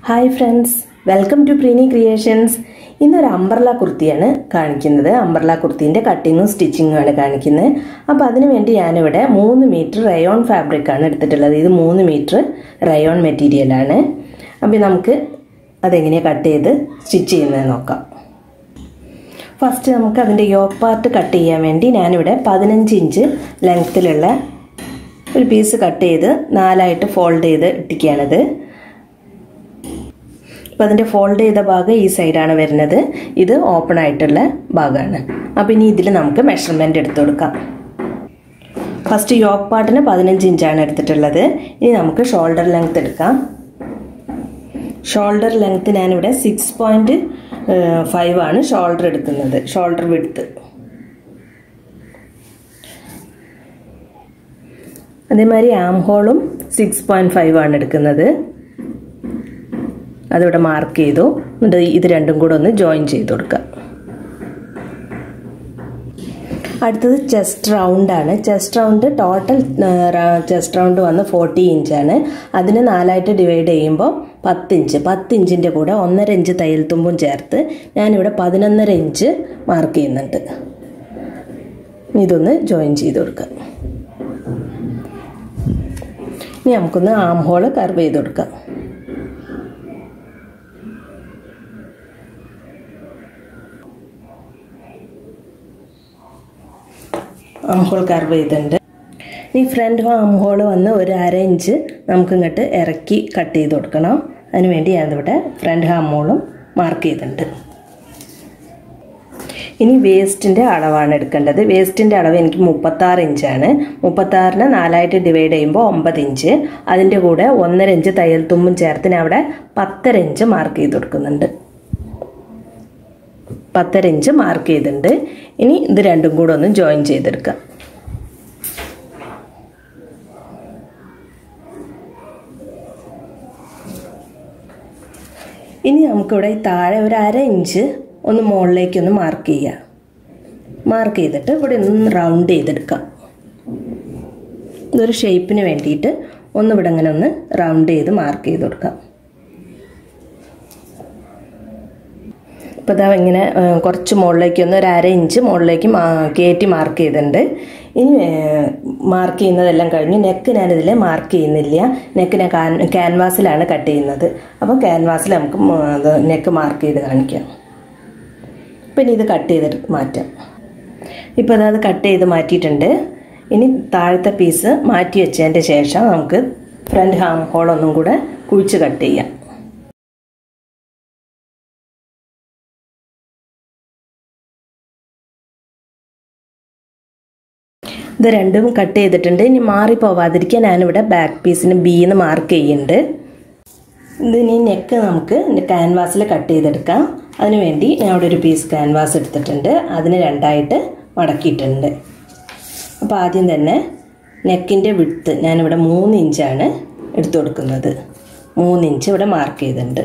hi friends welcome to Preeni creations ഇന്നൊരു umbrella കുർത്തിയാണ് കാണിക്കുന്നത് അംബർല കുർത്തീൻ്റെ കട്ടിങ്ങും സ്റ്റിച്ചിങ്ങും ആണ് കാണിക്കുന്നത് അപ്പോൾ അതിനു വേണ്ടി ഞാനിവിടെ മൂന്ന് മീറ്റർ റയോൺ ഫാബ്രിക് ആണ് എടുത്തിട്ടുള്ളത് ഇത് മൂന്ന് മീറ്റർ റയോൺ മെറ്റീരിയലാണ് അപ്പോൾ നമുക്ക് അതെങ്ങനെയാണ് കട്ട് ചെയ്ത് സ്റ്റിച്ച് ചെയ്യുന്നത് നോക്കാം ഫസ്റ്റ് നമുക്ക് അതിൻ്റെ യോക്ക് പാർട്ട് കട്ട് ചെയ്യാൻ വേണ്ടി ഞാനിവിടെ പതിനഞ്ച് ഇഞ്ച് ലെങ്ത്തിലുള്ള ഒരു പീസ് കട്ട് ചെയ്ത് നാലായിട്ട് ഫോൾഡ് ചെയ്ത് ഇട്ടിക്കുകയാണത് അപ്പം അതിൻ്റെ ഫോൾഡ് ചെയ്ത ഭാഗം ഈ സൈഡാണ് വരുന്നത് ഇത് ഓപ്പൺ ആയിട്ടുള്ള ഭാഗമാണ് അപ്പം ഇനി ഇതിൽ നമുക്ക് മെഷർമെൻറ്റ് എടുത്തു കൊടുക്കാം ഫസ്റ്റ് യോക്ക് പാർട്ടിന് പതിനഞ്ച് ഇഞ്ചാണ് എടുത്തിട്ടുള്ളത് ഇനി നമുക്ക് ഷോൾഡർ ലെങ്ത് എടുക്കാം ഷോൾഡർ ലെങ്ത് ഞാനിവിടെ സിക്സ് പോയിൻറ്റ് ഫൈവ് ആണ് ഷോൾഡർ എടുക്കുന്നത് ഷോൾഡർ വിടുത്ത് അതേമാതിരി ആം ഹോളും സിക്സ് പോയിൻറ്റ് ഫൈവ് ആണ് എടുക്കുന്നത് അതിവിടെ മാർക്ക് ചെയ്തു എന്നിട്ട് ഇത് രണ്ടും കൂടെ ഒന്ന് ജോയിൻ ചെയ്ത് കൊടുക്കുക അടുത്തത് ചെസ്റ്റ് റൗണ്ടാണ് chest round total chest round വന്ന് ഫോർട്ടി ഇഞ്ചാണ് അതിന് നാലായിട്ട് ഡിവൈഡ് ചെയ്യുമ്പോൾ പത്ത് ഇഞ്ച് പത്ത് ഇഞ്ചിൻ്റെ കൂടെ ഒന്നര ഇഞ്ച് തയ്യൽ തുമ്പും ചേർത്ത് ഞാനിവിടെ പതിനൊന്നര ഇഞ്ച് മാർക്ക് ചെയ്യുന്നുണ്ട് ഇതൊന്ന് ജോയിൻ ചെയ്ത് കൊടുക്കുക ഇനി നമുക്കൊന്ന് ആം ഹോള് കർവ് ചെയ്ത് കൊടുക്കാം ആം ഹോൾ കർവ് ചെയ്തിട്ടുണ്ട് ഈ ഫ്രണ്ട് ആം ഹോൾ വന്ന് ഒരു അര ഇഞ്ച് നമുക്ക് ഇങ്ങോട്ട് ഇറക്കി കട്ട് ചെയ്ത് കൊടുക്കണം അതിന് വേണ്ടി ഞാനിവിടെ ഫ്രണ്ട് ഹാം ഹോളും മാർക്ക് ചെയ്തിട്ടുണ്ട് ഇനി വേസ്റ്റിൻ്റെ അളവാണ് എടുക്കേണ്ടത് വേസ്റ്റിൻ്റെ അളവ് എനിക്ക് മുപ്പത്താറ് ഇഞ്ചാണ് മുപ്പത്താറിന് നാലായിട്ട് ഡിവൈഡ് ചെയ്യുമ്പോൾ ഒമ്പത് ഇഞ്ച് അതിൻ്റെ കൂടെ ഒന്നര ഇഞ്ച് തയ്യൽ തുമ്പും ചേർത്ത് ഞാൻ അവിടെ പത്തര ഇഞ്ച് മാർക്ക് ചെയ്ത് കൊടുക്കുന്നുണ്ട് പത്തര ഇഞ്ച് മാർക്ക് ചെയ്തിട്ടുണ്ട് ഇനി ഇത് രണ്ടും കൂടെ ഒന്ന് ജോയിൻ ചെയ്തെടുക്കാം ഇനി നമുക്കിവിടെ താഴെ ഒരു അര ഇഞ്ച് ഒന്ന് മുകളിലേക്കൊന്ന് മാർക്ക് ചെയ്യാം മാർക്ക് ചെയ്തിട്ട് ഇവിടെ ഒന്ന് റൗണ്ട് ചെയ്തെടുക്കാം ഇതൊരു ഷേപ്പിന് വേണ്ടിയിട്ട് ഒന്ന് ഇവിടെ ഇങ്ങനെ ഒന്ന് റൗണ്ട് ചെയ്ത് മാർക്ക് ചെയ്ത് കൊടുക്കാം ഇപ്പോൾ ഇതാ ഇങ്ങനെ കുറച്ച് മുകളിലേക്ക് ഒന്ന് ഒരു അര ഇഞ്ച് മുകളിലേക്ക് കയറ്റി മാർക്ക് ചെയ്തിട്ടുണ്ട് ഇനി മാർക്ക് ചെയ്യുന്നതെല്ലാം കഴിഞ്ഞ് നെക്ക് ഞാനിതിൽ മാർക്ക് ചെയ്യുന്നില്ല നെക്ക് ഞാൻ ക്യാൻവാസിലാണ് കട്ട് ചെയ്യുന്നത് അപ്പോൾ ക്യാൻവാസിൽ നമുക്ക് അത് നെക്ക് മാർക്ക് ചെയ്ത് കാണിക്കാം അപ്പം ഇനി ഇത് കട്ട് ചെയ്തിട്ട് മാറ്റാം ഇപ്പോൾ അത് കട്ട് ചെയ്ത് മാറ്റിയിട്ടുണ്ട് ഇനി താഴത്തെ പീസ് മാറ്റി വെച്ചതിൻ്റെ ശേഷം നമുക്ക് ഫ്രണ്ട് ഹാം ഹോൾ ഒന്നും കൂടെ കുഴിച്ച് കട്ട് ചെയ്യാം ഇത് രണ്ടും കട്ട് ചെയ്തിട്ടുണ്ട് ഇനി മാറിപ്പോവാതിരിക്കാൻ ഞാനിവിടെ ബാക്ക് പീസിന് ബി എന്ന് മാർക്ക് ചെയ്യുന്നുണ്ട് ഇതിനി നെക്ക് നമുക്ക് ക്യാൻവാസിൽ കട്ട് ചെയ്തെടുക്കാം അതിനുവേണ്ടി ഞാൻ ഇവിടെ ഒരു പീസ് ക്യാൻവാസ് എടുത്തിട്ടുണ്ട് അതിന് രണ്ടായിട്ട് മടക്കിയിട്ടുണ്ട് അപ്പോൾ ആദ്യം തന്നെ നെക്കിൻ്റെ വിടുത്ത് ഞാനിവിടെ മൂന്ന് ഇഞ്ചാണ് എടുത്തു കൊടുക്കുന്നത് മൂന്ന് ഇഞ്ച് ഇവിടെ മാർക്ക് ചെയ്തിട്ടുണ്ട്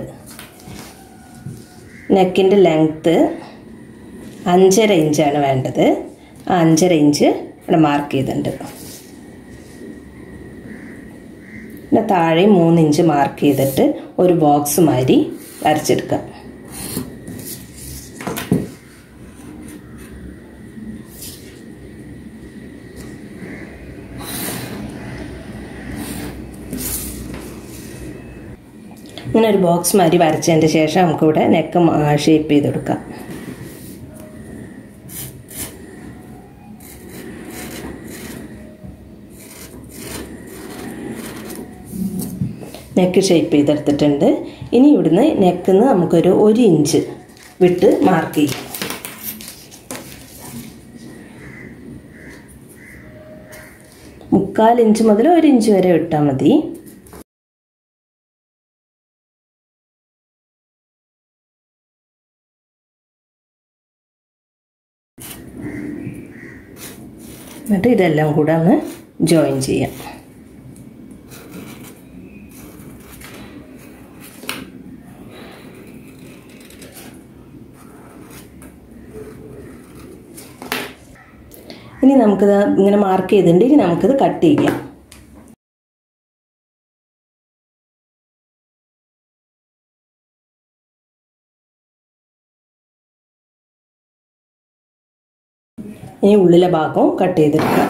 നെക്കിൻ്റെ ലെങ്ത്ത് അഞ്ചര ഇഞ്ചാണ് വേണ്ടത് ആ അഞ്ചര ഇഞ്ച് ഇവിടെ മാർക്ക് ചെയ്തിട്ടുണ്ട് പിന്നെ താഴെ മൂന്ന് ഇഞ്ച് മാർക്ക് ചെയ്തിട്ട് ഒരു ബോക്സ് മാതിരി വരച്ചെടുക്കാം ഇങ്ങനെ ഒരു ബോക്സ് മാതിരി വരച്ചതിൻ്റെ ശേഷം നമുക്കിവിടെ നെക്ക് ഷേപ്പ് ചെയ്ത് കൊടുക്കാം നെക്ക് ഷേപ്പ് ചെയ്തെടുത്തിട്ടുണ്ട് ഇനി ഇവിടുന്ന് നെക്കിന്ന് നമുക്കൊരു ഒരു ഇഞ്ച് വിട്ട് മാർക്ക് ചെയ്യാം മുക്കാൽ ഇഞ്ച് മുതൽ ഒരു ഇഞ്ച് വരെ വിട്ടാൽ മതി എന്നിട്ട് ഇതെല്ലാം കൂടെ ഒന്ന് ജോയിൻ ചെയ്യാം ഇനി നമുക്കിത് ഇങ്ങനെ മാർക്ക് ചെയ്തിട്ടുണ്ട് ഇനി നമുക്കിത് കട്ട് ചെയ്യാം ഇനി ഉള്ളിലെ ഭാഗവും കട്ട് ചെയ്തെടുക്കാം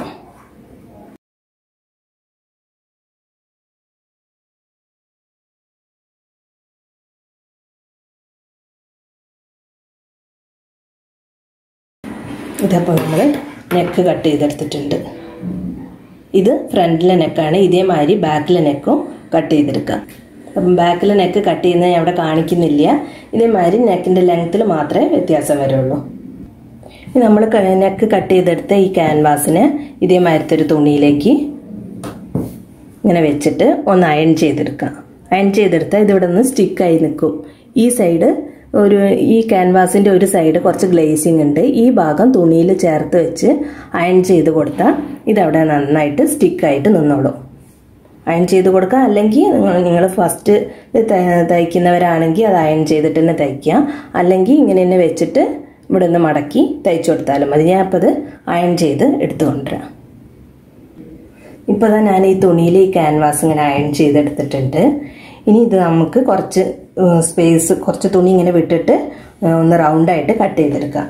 ഇതപ്പോൾ നമ്മൾ നെക്ക് കട്ട് ചെയ്തെടുത്തിട്ടുണ്ട് ഇത് ഫ്രണ്ടിലെ നെക്കാണ് ഇതേമാതിരി ബാക്കിലെ നെക്കും കട്ട് ചെയ്തെടുക്കുക അപ്പം ബാക്കിലെ നെക്ക് കട്ട് ചെയ്യുന്നത് ഞാൻ അവിടെ കാണിക്കുന്നില്ല ഇതേമാതിരി നെക്കിൻ്റെ ലെങ്ത്തിൽ മാത്രമേ വ്യത്യാസം വരുള്ളൂ ഇനി നമ്മൾ നെക്ക് കട്ട് ചെയ്തെടുത്ത ഈ ക്യാൻവാസിനെ ഇതേമാതിരത്തെ ഒരു തുണിയിലേക്ക് ഇങ്ങനെ വെച്ചിട്ട് ഒന്ന് അയൺ ചെയ്തെടുക്കാം അയൺ ചെയ്തെടുത്താൽ ഇതിവിടെ നിന്ന് സ്റ്റിക്കായി നിൽക്കും ഈ സൈഡ് ഒരു ഈ ക്യാൻവാസിൻ്റെ ഒരു സൈഡ് കുറച്ച് ഗ്ലേസിങ് ഉണ്ട് ഈ ഭാഗം തുണിയിൽ ചേർത്ത് വെച്ച് അയൺ ചെയ്ത് കൊടുത്താൽ ഇതവിടെ നന്നായിട്ട് സ്റ്റിക്കായിട്ട് നിന്നോളും അയൺ ചെയ്ത് കൊടുക്കുക അല്ലെങ്കിൽ നിങ്ങൾ നിങ്ങൾ ഫസ്റ്റ് തയ്ക്കുന്നവരാണെങ്കിൽ അത് അയൺ ചെയ്തിട്ട് തന്നെ തയ്ക്കുക അല്ലെങ്കിൽ ഇങ്ങനെ തന്നെ വെച്ചിട്ട് ഇവിടെ നിന്ന് മടക്കി തയ്ച്ചു കൊടുത്താലും മതി ഞാൻ അപ്പോൾ അത് അയൺ ചെയ്ത് എടുത്തു കൊണ്ടുവരാം ഇപ്പോൾ തന്നെ ഞാൻ ഈ തുണിയിൽ ഈ ക്യാൻവാസ് ഇങ്ങനെ അയൺ ചെയ്തെടുത്തിട്ടുണ്ട് ഇനി ഇത് നമുക്ക് കുറച്ച് സ്പേസ് കുറച്ച് തുണി ഇങ്ങനെ വിട്ടിട്ട് ഒന്ന് റൗണ്ടായിട്ട് കട്ട് ചെയ്തെടുക്കാം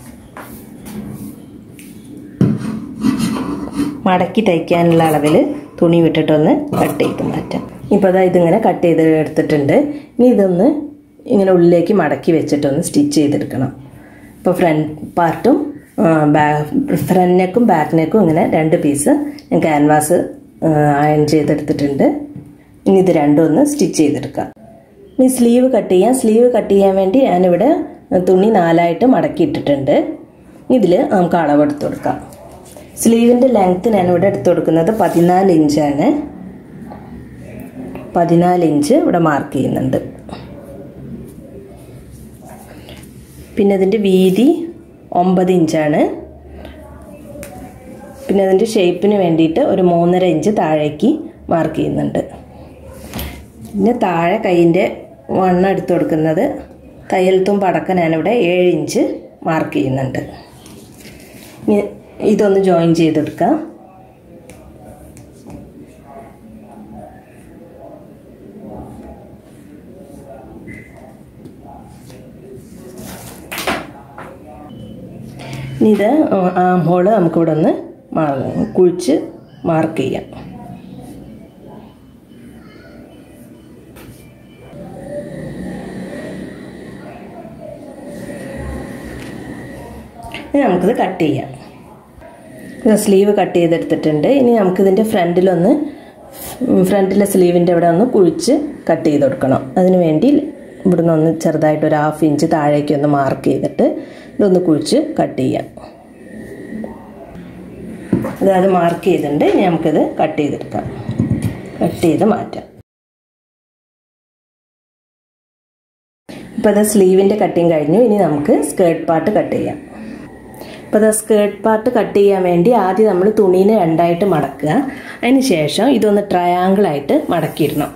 മടക്കി തയ്ക്കാനുള്ള അളവിൽ തുണി വിട്ടിട്ടൊന്ന് കട്ട് ചെയ്ത് മാറ്റാം ഇപ്പോൾ അതാ ഇതിങ്ങനെ കട്ട് ചെയ്ത് എടുത്തിട്ടുണ്ട് ഇനി ഇതൊന്ന് ഇങ്ങനെ ഉള്ളിലേക്ക് മടക്കി വെച്ചിട്ടൊന്ന് സ്റ്റിച്ച് ചെയ്തെടുക്കണം ഇപ്പോൾ ഫ്രണ്ട് പാർട്ടും ഫ്രണ്ട് നെക്കും ബാക്ക് നെക്കും ഇങ്ങനെ രണ്ട് പീസ് ഞാൻ ക്യാൻവാസ് അയൺ ചെയ്തെടുത്തിട്ടുണ്ട് ഇനി ഇത് രണ്ടും ഒന്ന് സ്റ്റിച്ച് ചെയ്തെടുക്കാം ഇനി സ്ലീവ് കട്ട് ചെയ്യാം സ്ലീവ് കട്ട് ചെയ്യാൻ വേണ്ടി ഞാനിവിടെ തുണി നാലായിട്ട് മടക്കി ഇട്ടിട്ടുണ്ട് ഇതിൽ നമുക്ക് അളവെടുത്ത് കൊടുക്കാം സ്ലീവിൻ്റെ ലെങ്ത്ത് ഞാനിവിടെ എടുത്തു കൊടുക്കുന്നത് പതിനാല് ഇഞ്ചാണ് പതിനാല് ഇഞ്ച് ഇവിടെ മാർക്ക് ചെയ്യുന്നുണ്ട് പിന്നെ അതിൻ്റെ വീതി ഒമ്പത് ഇഞ്ചാണ് പിന്നെ അതിൻ്റെ ഷേപ്പിന് വേണ്ടിയിട്ട് ഒരു മൂന്നര ഇഞ്ച് താഴേക്ക് മാർക്ക് ചെയ്യുന്നുണ്ട് പിന്നെ താഴെ കൈയിൻ്റെ വണ്ണം എടുത്തു കൊടുക്കുന്നത് തയ്യൽ തുമ്പ് അടക്കം ഞാനിവിടെ ഏഴ് ഇഞ്ച് മാർക്ക് ചെയ്യുന്നുണ്ട് ഇനി ഇതൊന്ന് ജോയിൻ ചെയ്തെടുക്കാം ഇനി ഇത് ആ ഹോള് നമുക്കിവിടെ ഒന്ന് കുഴിച്ച് മാർക്ക് ചെയ്യാം ഇനി നമുക്കിത് കട്ട് ചെയ്യാം ഇത് സ്ലീവ് കട്ട് ചെയ്തെടുത്തിട്ടുണ്ട് ഇനി നമുക്കിതിൻ്റെ ഫ്രണ്ടിലൊന്ന് ഫ്രണ്ടിലെ സ്ലീവിൻ്റെ അവിടെ ഒന്ന് കുഴിച്ച് കട്ട് ചെയ്ത് കൊടുക്കണം അതിന് വേണ്ടി ഇവിടുന്ന് ഒന്ന് ചെറുതായിട്ട് ഒരു ഹാഫ് ഇഞ്ച് താഴേക്ക് ഒന്ന് മാർക്ക് ചെയ്തിട്ട് ഇതൊന്ന് കുഴിച്ച് കട്ട് ചെയ്യാം അതായത് മാർക്ക് ചെയ്തിട്ടുണ്ട് ഇനി നമുക്കിത് കട്ട് ചെയ്തെടുക്കാം കട്ട് ചെയ്ത് മാറ്റാം ഇപ്പോൾ ഇത് സ്ലീവിൻ്റെ കട്ടിങ് കഴിഞ്ഞു ഇനി നമുക്ക് സ്കേർട്ട് പാർട്ട് കട്ട് ചെയ്യാം അപ്പോൾ അത് സ്കേർട്ട് പാർട്ട് കട്ട് ചെയ്യാൻ വേണ്ടി ആദ്യം നമ്മൾ തുണീനെ രണ്ടായിട്ട് മടക്കുക അതിന് ശേഷം ഇതൊന്ന് ട്രയാങ്കിളായിട്ട് മടക്കിയിടണം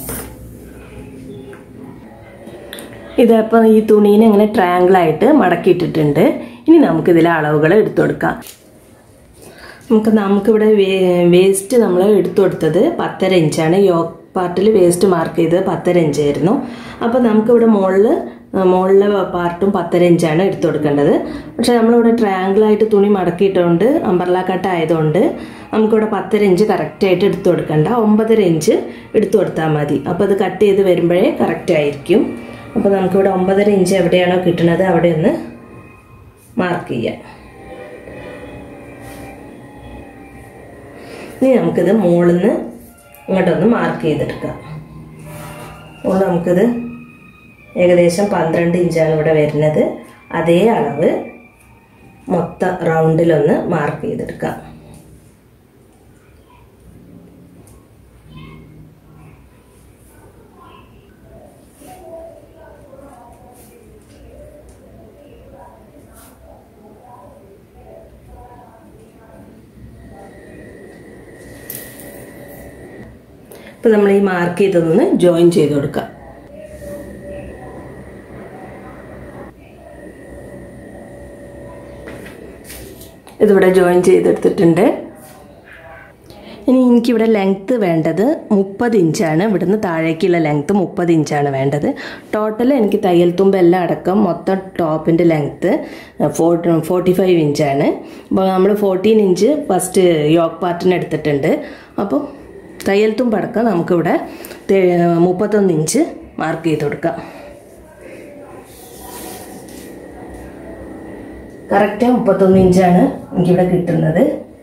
ഇതിപ്പോൾ ഈ തുണീനെ ഇങ്ങനെ ട്രയാങ്കിളായിട്ട് മടക്കിയിട്ടിട്ടുണ്ട് ഇനി നമുക്കിതിലെ അളവുകൾ എടുത്തു കൊടുക്കാം നമുക്ക് നമുക്കിവിടെ വേസ്റ്റ് നമ്മൾ എടുത്തു കൊടുത്തത് പത്തര ഇഞ്ചാണ് യോക്ക് പാർട്ടിൽ വേസ്റ്റ് മാർക്ക് ചെയ്തത് പത്തര ഇഞ്ചായിരുന്നു അപ്പോൾ നമുക്കിവിടെ മുകളിൽ മുകളിലെ പാർട്ടും പത്തര ഇഞ്ചാണ് എടുത്തു കൊടുക്കേണ്ടത് പക്ഷേ നമ്മളിവിടെ ട്രയാങ്കിളായിട്ട് തുണി മടക്കിയിട്ടുകൊണ്ട് അമ്പർല കട്ട് ആയതുകൊണ്ട് നമുക്കിവിടെ പത്തര ഇഞ്ച് കറക്റ്റായിട്ട് എടുത്തു കൊടുക്കണ്ട ഒമ്പതര ഇഞ്ച് എടുത്തു കൊടുത്താൽ മതി അപ്പോൾ അത് കട്ട് ചെയ്ത് വരുമ്പോഴേ കറക്റ്റ് ആയിരിക്കും അപ്പോൾ നമുക്കിവിടെ ഒമ്പതര ഇഞ്ച് എവിടെയാണോ കിട്ടുന്നത് അവിടെ ഒന്ന് മാർക്ക് ചെയ്യാം ഇനി നമുക്കിത് മുകളിൽ നിന്ന് ഇങ്ങോട്ടൊന്ന് മാർക്ക് ചെയ്തെടുക്കാം അപ്പോൾ നമുക്കിത് ഏകദേശം പന്ത്രണ്ട് ഇഞ്ചാണ് ഇവിടെ വരുന്നത് അതേ അളവ് മൊത്തം റൗണ്ടിലൊന്ന് മാർക്ക് ചെയ്തെടുക്കാം ഇപ്പം നമ്മൾ ഈ മാർക്ക് ചെയ്തതൊന്ന് ജോയിൻ ചെയ്ത് കൊടുക്കാം ഇതിവിടെ ജോയിൻ ചെയ്തെടുത്തിട്ടുണ്ട് ഇനി എനിക്കിവിടെ ലെങ്ത്ത് വേണ്ടത് മുപ്പത് ഇഞ്ചാണ് ഇവിടുന്ന് താഴേക്കുള്ള ലെങ്ത്ത് മുപ്പത് ഇഞ്ചാണ് വേണ്ടത് ടോട്ടൽ എനിക്ക് തയ്യൽ തുമ്പെല്ലാം അടക്കം മൊത്തം ടോപ്പിൻ്റെ ലെങ്ത്ത് ഫോർട്ടി ഫൈവ് ഇഞ്ചാണ് അപ്പോൾ നമ്മൾ ഫോർട്ടീൻ ഇഞ്ച് ഫസ്റ്റ് യോക്ക് പാർട്ടിന് എടുത്തിട്ടുണ്ട് അപ്പോൾ തയ്യൽ തുമ്പടക്കം നമുക്കിവിടെ മുപ്പത്തൊന്ന് ഇഞ്ച് മാർക്ക് ചെയ്ത് കൊടുക്കാം കറക്റ്റ് മുപ്പത്തൊന്ന് ഇഞ്ചാണ് എനിക്കിവിടെ കിട്ടുന്നത്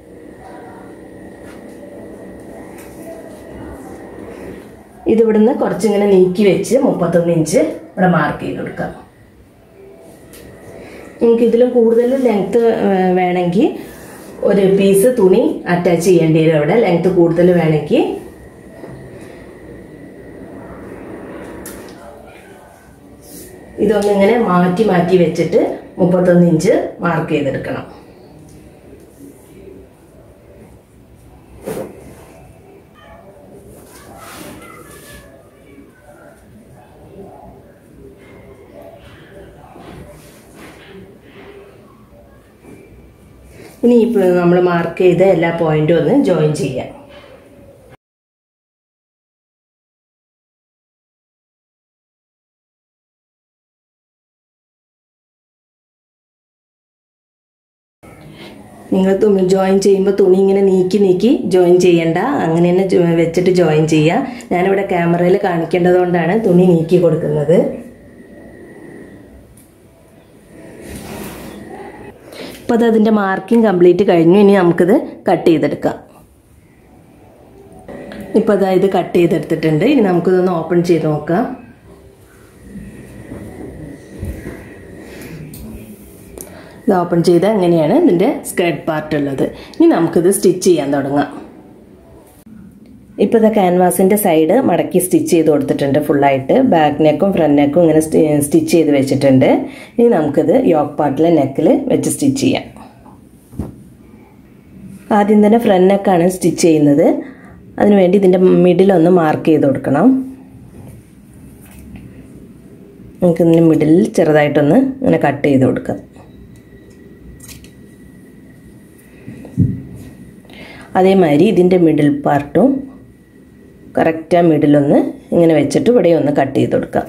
ഇതിവിടുന്ന് കുറച്ചിങ്ങനെ നീക്കി വെച്ച് മുപ്പത്തൊന്ന് ഇഞ്ച് ഇവിടെ മാർക്ക് ചെയ്ത് കൊടുക്കാം നിങ്ങൾക്ക് ഇതിലും കൂടുതൽ ലെങ്ത്ത് വേണമെങ്കിൽ ഒരു പീസ് തുണി അറ്റാച്ച് ചെയ്യേണ്ടി വരും അവിടെ ലെങ്ത്ത് കൂടുതൽ വേണമെങ്കിൽ ഇതൊന്നിങ്ങനെ മാറ്റി മാറ്റി വെച്ചിട്ട് മുപ്പത്തൊന്ന് ഇഞ്ച് മാർക്ക് ചെയ്തെടുക്കണം ഇനി ഇപ്പോൾ നമ്മൾ മാർക്ക് ചെയ്ത എല്ലാ പോയിന്റും ഒന്ന് ജോയിൻ ചെയ്യാം നിങ്ങൾ ജോയിൻ ചെയ്യുമ്പോൾ തുണി ഇങ്ങനെ നീക്കി നീക്കി ജോയിൻ ചെയ്യണ്ട അങ്ങനെ തന്നെ ജോ- വെച്ചിട്ട് ജോയിൻ ചെയ്യുക ഞാനിവിടെ ക്യാമറയിൽ കാണിക്കേണ്ടതുകൊണ്ടാണ് തുണി നീക്കി കൊടുക്കുന്നത് ഇപ്പോൾ അത് അതിൻ്റെ മാർക്കിംഗ് കംപ്ലീറ്റ് കഴിഞ്ഞു ഇനി നമുക്കിത് കട്ട് ചെയ്തെടുക്കാം ഇപ്പോൾ അതാ ഇത് കട്ട് ചെയ്തെടുത്തിട്ടുണ്ട് ഇനി നമുക്കിതൊന്ന് ഓപ്പൺ ചെയ്ത് നോക്കാം ഇത് ഓപ്പൺ ചെയ്താൽ അങ്ങനെയാണ് ഇതിൻ്റെ സ്കേർട്ട് പാർട്ട് ഉള്ളത് ഇനി നമുക്കിത് സ്റ്റിച്ച് ചെയ്യാൻ തുടങ്ങാം ഇപ്പോൾ ഇത് ക്യാൻവാസിൻ്റെ സൈഡ് മടക്കി സ്റ്റിച്ച് ചെയ്ത് കൊടുത്തിട്ടുണ്ട് ഫുള്ളായിട്ട് ബാക്ക് നെക്കും ഫ്രണ്ട് നെക്കും ഇങ്ങനെ സ്റ്റിച്ച് ചെയ്ത് വെച്ചിട്ടുണ്ട് ഇനി നമുക്കിത് യോക്ക് പാർട്ടിലെ നെക്കിൽ വെച്ച് സ്റ്റിച്ച് ചെയ്യാം ആദ്യം തന്നെ ഫ്രണ്ട് നെക്കാണ് സ്റ്റിച്ച് ചെയ്യുന്നത് അതിനുവേണ്ടി ഇതിൻ്റെ മിഡിലൊന്ന് മാർക്ക് ചെയ്ത് കൊടുക്കണം നമുക്ക് ഇതിൻ്റെ മിഡിലിൽ ചെറുതായിട്ടൊന്ന് ഇങ്ങനെ കട്ട് ചെയ്ത് കൊടുക്കാം അതേമാതിരി ഇതിൻ്റെ മിഡിൽ പാർട്ടും കറക്റ്റ് ആ മിഡിലൊന്ന് ഇങ്ങനെ വെച്ചിട്ട് ഇവിടെ ഒന്ന് കട്ട് ചെയ്ത് കൊടുക്കാം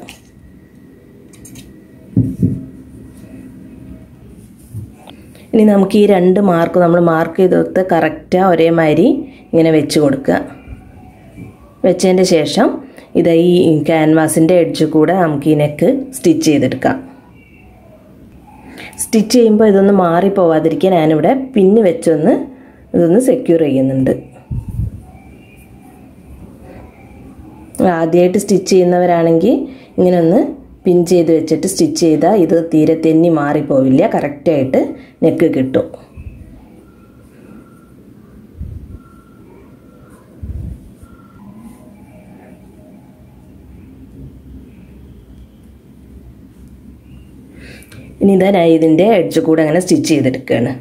ഇനി നമുക്ക് ഈ രണ്ട് മാർക്ക് നമ്മൾ മാർക്ക് ചെയ്ത് കൊടുത്ത് കറക്റ്റ് ഒരേമാതിരി ഇങ്ങനെ വെച്ച് കൊടുക്കുക വെച്ചതിൻ്റെ ശേഷം ഇത് ഈ ക്യാൻവാസിൻ്റെ എഡ്ജ് കൂടെ നമുക്ക് ഈ നെക്ക് സ്റ്റിച്ച് ചെയ്തെടുക്കാം സ്റ്റിച്ച് ചെയ്യുമ്പോൾ ഇതൊന്ന് മാറിപ്പോവാതിരിക്കാൻ ഞാനിവിടെ പിന്ന് വെച്ചൊന്ന് ഇതൊന്ന് സെക്യൂർ ചെയ്യുന്നുണ്ട് ആദ്യമായിട്ട് സ്റ്റിച്ച് ചെയ്യുന്നവരാണെങ്കിൽ ഇങ്ങനെ ഒന്ന് പിൻ ചെയ്ത് വെച്ചിട്ട് സ്റ്റിച്ച് ചെയ്താൽ ഇത് തീരെ തെന്നി മാറിപ്പോവില്ല കറക്റ്റായിട്ട് നെക്ക് കിട്ടും ഇനി ഇതാ ഞാൻ ഇതിൻ്റെ എഡ്ജ് കൂടെ അങ്ങനെ സ്റ്റിച്ച് ചെയ്തെടുക്കുകയാണ്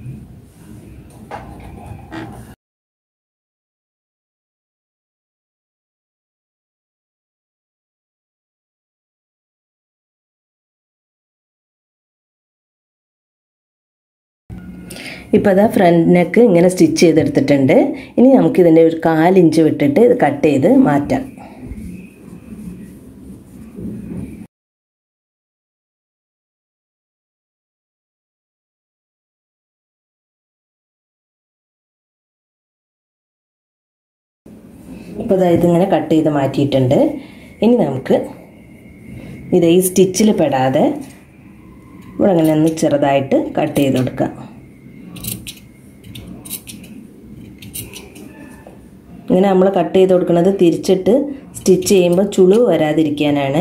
ഇപ്പോൾ അതാ ഫ്രണ്ട് നെക്ക് ഇങ്ങനെ സ്റ്റിച്ച് ചെയ്തെടുത്തിട്ടുണ്ട് ഇനി നമുക്കിതിൻ്റെ ഒരു കാലിഞ്ച് വിട്ടിട്ട് ഇത് കട്ട് ചെയ്ത് മാറ്റാം ഇപ്പോൾ ഇതാ ഇതിങ്ങനെ കട്ട് ചെയ്ത് മാറ്റിയിട്ടുണ്ട് ഇനി നമുക്ക് ഇത് ഈ സ്റ്റിച്ചിൽ പെടാതെ ഇവിടെ അങ്ങനെ ഒന്ന് ചെറുതായിട്ട് കട്ട് ചെയ്ത് കൊടുക്കാം ഇങ്ങനെ നമ്മൾ കട്ട് ചെയ്ത് കൊടുക്കുന്നത് തിരിച്ചിട്ട് സ്റ്റിച്ച് ചെയ്യുമ്പോൾ ചുളിവ് വരാതിരിക്കാനാണ്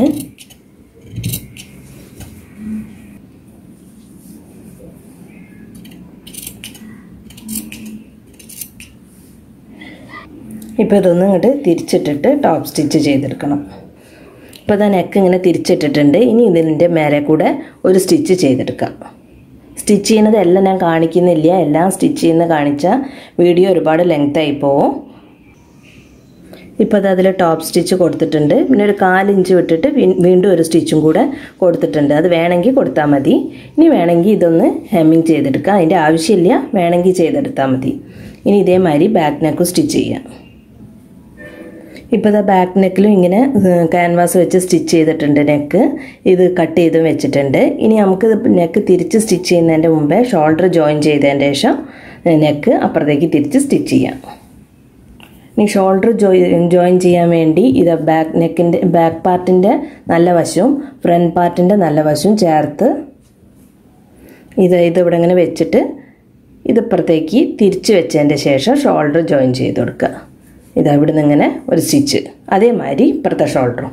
ഇപ്പോൾ ഇതൊന്നും ഇങ്ങോട്ട് തിരിച്ചിട്ടിട്ട് ടോപ്പ് സ്റ്റിച്ച് ചെയ്തെടുക്കണം ഇപ്പോൾ ഇതാ നെക്ക് ഇങ്ങനെ തിരിച്ചിട്ടിട്ടുണ്ട് ഇനി ഇതിൻ്റെ മേലെ കൂടെ ഒരു സ്റ്റിച്ച് ചെയ്തെടുക്കാം സ്റ്റിച്ച് ചെയ്യുന്നത് എല്ലാം ഞാൻ കാണിക്കുന്നില്ല എല്ലാം സ്റ്റിച്ച് ചെയ്യുന്ന കാണിച്ചാൽ വീഡിയോ ഒരുപാട് ലെങ്ത് ആയി പോവും ഇപ്പോൾ അത് അതിൽ ടോപ്പ് സ്റ്റിച്ച് കൊടുത്തിട്ടുണ്ട് പിന്നെ ഒരു കാലിഞ്ച് വിട്ടിട്ട് വീണ്ടും ഒരു സ്റ്റിച്ചും കൂടെ കൊടുത്തിട്ടുണ്ട് അത് വേണമെങ്കിൽ കൊടുത്താൽ മതി ഇനി വേണമെങ്കിൽ ഇതൊന്ന് ഹെമ്മിങ് ചെയ്തെടുക്കാം അതിൻ്റെ ആവശ്യമില്ല വേണമെങ്കിൽ ചെയ്തെടുത്താൽ മതി ഇനി ഇതേമാതിരി ബാക്ക് നെക്കും സ്റ്റിച്ച് ചെയ്യാം ഇപ്പോൾ ഇതാ ബാക്ക് നെക്കിലും ഇങ്ങനെ ക്യാൻവാസ് വെച്ച് സ്റ്റിച്ച് ചെയ്തിട്ടുണ്ട് നെക്ക് ഇത് കട്ട് ചെയ്തും വെച്ചിട്ടുണ്ട് ഇനി നമുക്ക് നെക്ക് തിരിച്ച് സ്റ്റിച്ച് ചെയ്യുന്നതിൻ്റെ മുമ്പേ ഷോൾഡർ ജോയിൻ ചെയ്തതിന് ശേഷം നെക്ക് അപ്പുറത്തേക്ക് തിരിച്ച് സ്റ്റിച്ച് ചെയ്യാം ഇനി ഷോൾഡർ ജോയിൻ ജോയിൻ ചെയ്യാൻ വേണ്ടി ഇത് ബാക്ക് നെക്കിൻ്റെ ബാക്ക് പാർട്ടിൻ്റെ നല്ല വശവും ഫ്രണ്ട് പാർട്ടിൻ്റെ നല്ല വശവും ചേർത്ത് ഇത് ഇത് ഇവിടെ ഇങ്ങനെ വെച്ചിട്ട് ഇത് ഇപ്പുറത്തേക്ക് തിരിച്ച് വെച്ചതിൻ്റെ ശേഷം ഷോൾഡർ ജോയിൻ ചെയ്ത് കൊടുക്കുക ഇത് ഇവിടെ നിന്ന് ഇങ്ങനെ ഒരു സ്റ്റിച്ച് അതേമാതിരി ഇപ്പുറത്തെ ഷോൾഡറും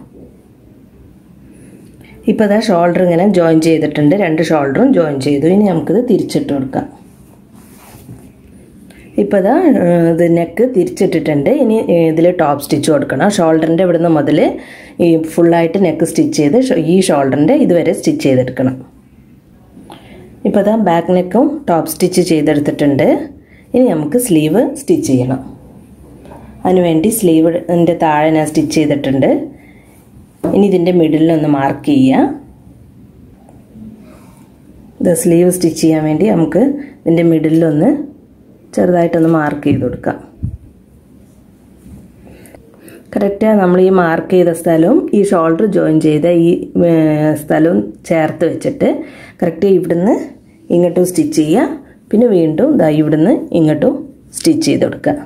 ഇപ്പോൾ ഇതാ ഷോൾഡർ ഇങ്ങനെ ജോയിൻ ചെയ്തിട്ടുണ്ട് രണ്ട് ഷോൾഡറും ജോയിൻ ചെയ്തു ഇനി നമുക്കിത് തിരിച്ചിട്ട് കൊടുക്കാം ഇപ്പോൾ ഇതാ ഇത് നെക്ക് തിരിച്ചിട്ടിട്ടുണ്ട് ഇനി ഇതിൽ ടോപ്പ് സ്റ്റിച്ച് കൊടുക്കണം ഷോൾഡറിൻ്റെ ഇവിടുന്ന് മുതൽ ഈ ഫുള്ളായിട്ട് നെക്ക് സ്റ്റിച്ച് ചെയ്ത് ഈ ഷോൾഡറിൻ്റെ ഇതുവരെ സ്റ്റിച്ച് ചെയ്തെടുക്കണം ഇപ്പോൾ ഇതാ ബാക്ക് നെക്കും ടോപ്പ് സ്റ്റിച്ച് ചെയ്തെടുത്തിട്ടുണ്ട് ഇനി നമുക്ക് സ്ലീവ് സ്റ്റിച്ച് ചെയ്യണം അതിനുവേണ്ടി സ്ലീവിൻ്റെ താഴെ ഞാൻ സ്റ്റിച്ച് ചെയ്തിട്ടുണ്ട് ഇനി ഇതിൻ്റെ മിഡിലൊന്ന് മാർക്ക് ചെയ്യുക ഇത് സ്ലീവ് സ്റ്റിച്ച് ചെയ്യാൻ വേണ്ടി നമുക്ക് ഇതിൻ്റെ മിഡിലൊന്ന് ചെറുതായിട്ടൊന്ന് മാർക്ക് ചെയ്ത് കൊടുക്കാം കറക്റ്റ് നമ്മൾ ഈ മാർക്ക് ചെയ്ത സ്ഥലവും ഈ ഷോൾഡർ ജോയിൻ ചെയ്ത ഈ സ്ഥലവും ചേർത്ത് വെച്ചിട്ട് കറക്റ്റ് ഇവിടുന്ന് ഇങ്ങോട്ടും സ്റ്റിച്ച് ചെയ്യുക പിന്നെ വീണ്ടും ഇതാ ഇവിടുന്ന് ഇങ്ങോട്ടും സ്റ്റിച്ച് ചെയ്ത് കൊടുക്കുക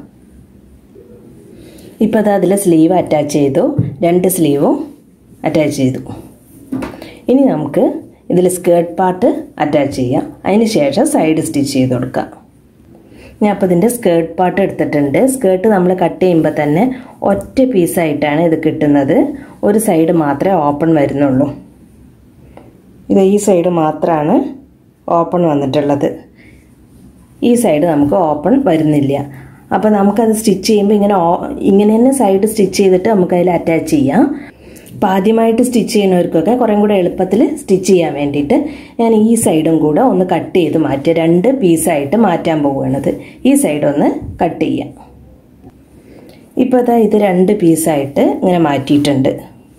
ഇപ്പോൾ അത് അതിൽ സ്ലീവ് അറ്റാച്ച് ചെയ്തു രണ്ട് സ്ലീവും അറ്റാച്ച് ചെയ്തു ഇനി നമുക്ക് ഇതിൽ സ്കേർട്ട് പാർട്ട് അറ്റാച്ച് ചെയ്യാം അതിന് ശേഷം സൈഡ് സ്റ്റിച്ച് ചെയ്ത് കൊടുക്കാം ഞാൻ അപ്പോൾ ഇതിൻ്റെ സ്കേർട്ട് പാർട്ട് എടുത്തിട്ടുണ്ട് സ്കേർട്ട് നമ്മൾ കട്ട് ചെയ്യുമ്പോൾ തന്നെ ഒറ്റ പീസായിട്ടാണ് ഇത് കിട്ടുന്നത് ഒരു സൈഡ് മാത്രമേ ഓപ്പൺ വരുന്നുള്ളൂ ഇത് ഈ സൈഡ് മാത്രമാണ് ഓപ്പൺ വന്നിട്ടുള്ളത് ഈ സൈഡ് നമുക്ക് ഓപ്പൺ വരുന്നില്ല അപ്പോൾ നമുക്കത് സ്റ്റിച്ച് ചെയ്യുമ്പോൾ ഇങ്ങനെ ഇങ്ങനെ തന്നെ സൈഡ് സ്റ്റിച്ച് ചെയ്തിട്ട് നമുക്ക് അതിൽ അറ്റാച്ച് ചെയ്യാം അപ്പോൾ ആദ്യമായിട്ട് സ്റ്റിച്ച് ചെയ്യുന്നവർക്കൊക്കെ കുറേ കൂടെ എളുപ്പത്തിൽ സ്റ്റിച്ച് ചെയ്യാൻ വേണ്ടിയിട്ട് ഞാൻ ഈ സൈഡും കൂടെ ഒന്ന് കട്ട് ചെയ്ത് മാറ്റുക രണ്ട് പീസായിട്ട് മാറ്റാൻ പോവുകയാണത് ഈ സൈഡ് ഒന്ന് കട്ട് ചെയ്യാം ഇപ്പോൾ അതാ ഇത് രണ്ട് പീസായിട്ട് ഇങ്ങനെ മാറ്റിയിട്ടുണ്ട്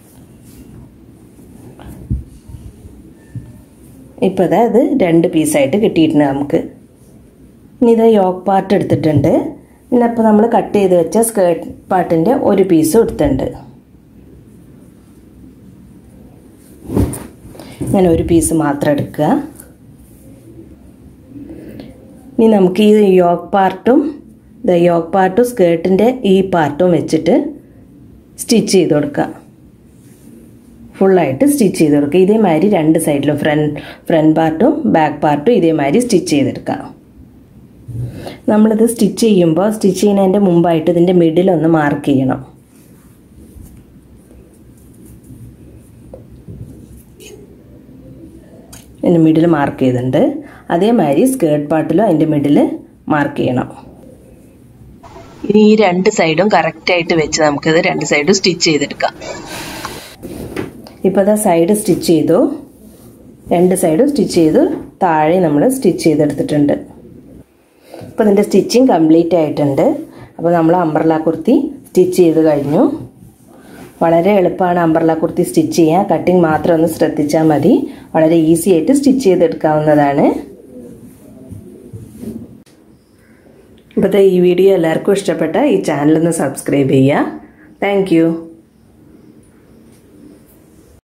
ഇപ്പോൾ അതാ ഇത് രണ്ട് പീസായിട്ട് കിട്ടിയിട്ടുണ്ട് നമുക്ക് ഇനി ഇത് യോക്ക് പാർട്ട് എടുത്തിട്ടുണ്ട് പിന്നെ അപ്പോൾ നമ്മൾ കട്ട് ചെയ്ത് വെച്ച സ്കേർട്ട് പാർട്ടിൻ്റെ ഒരു പീസും എടുത്തിട്ടുണ്ട് ഞാൻ ഒരു പീസ് മാത്രം എടുക്കുക ഇനി നമുക്ക് ഈ യോക്ക് പാർട്ടും ദ യോക്ക് പാർട്ടും സ്കേർട്ടിൻ്റെ ഈ പാർട്ടും വെച്ചിട്ട് സ്റ്റിച്ച് ചെയ്ത് കൊടുക്കുക ഫുള്ളായിട്ട് സ്റ്റിച്ച് ചെയ്ത് കൊടുക്കുക ഇതേമാതിരി രണ്ട് സൈഡിലും ഫ്രണ്ട് ഫ്രണ്ട് പാർട്ടും ബാക്ക് പാർട്ടും ഇതേമാതിരി സ്റ്റിച്ച് ചെയ്തെടുക്കാം നമ്മളിത് സ്റ്റിച്ച് ചെയ്യുമ്പോൾ സ്റ്റിച്ച് ചെയ്യുന്നതിൻ്റെ മുമ്പായിട്ട് ഇതിൻ്റെ മിഡിലൊന്ന് മാർക്ക് ചെയ്യണം അതിൻ്റെ മിഡിൽ മാർക്ക് ചെയ്തിട്ടുണ്ട് അതേമാതിരി സ്കേർട്ട് പാർട്ടിലും അതിൻ്റെ മിഡിൽ മാർക്ക് ചെയ്യണം ഇനി ഈ രണ്ട് സൈഡും കറക്റ്റായിട്ട് വെച്ച് നമുക്കിത് രണ്ട് സൈഡും സ്റ്റിച്ച് ചെയ്തെടുക്കാം ഇപ്പോൾ അതാ സൈഡ് സ്റ്റിച്ച് ചെയ്തു രണ്ട് സൈഡും സ്റ്റിച്ച് ചെയ്തു താഴെ നമ്മൾ സ്റ്റിച്ച് ചെയ്തെടുത്തിട്ടുണ്ട് ഇപ്പോൾ ഇതിൻ്റെ സ്റ്റിച്ചിങ് കംപ്ലീറ്റ് ആയിട്ടുണ്ട് അപ്പോൾ നമ്മൾ അമ്പർല കുർത്തി സ്റ്റിച്ച് ചെയ്ത് കഴിഞ്ഞു വളരെ എളുപ്പമാണ് അമ്പർല കുർത്തി സ്റ്റിച്ച് ചെയ്യാൻ കട്ടിങ് മാത്രം ഒന്ന് ശ്രദ്ധിച്ചാൽ മതി വളരെ ഈസി ആയിട്ട് സ്റ്റിച്ച് ചെയ്തെടുക്കാവുന്നതാണ് ഇപ്പോഴത്തെ ഈ വീഡിയോ എല്ലാവർക്കും ഇഷ്ടപ്പെട്ട ഈ ചാനലൊന്ന് സബ്സ്ക്രൈബ് ചെയ്യുക താങ്ക്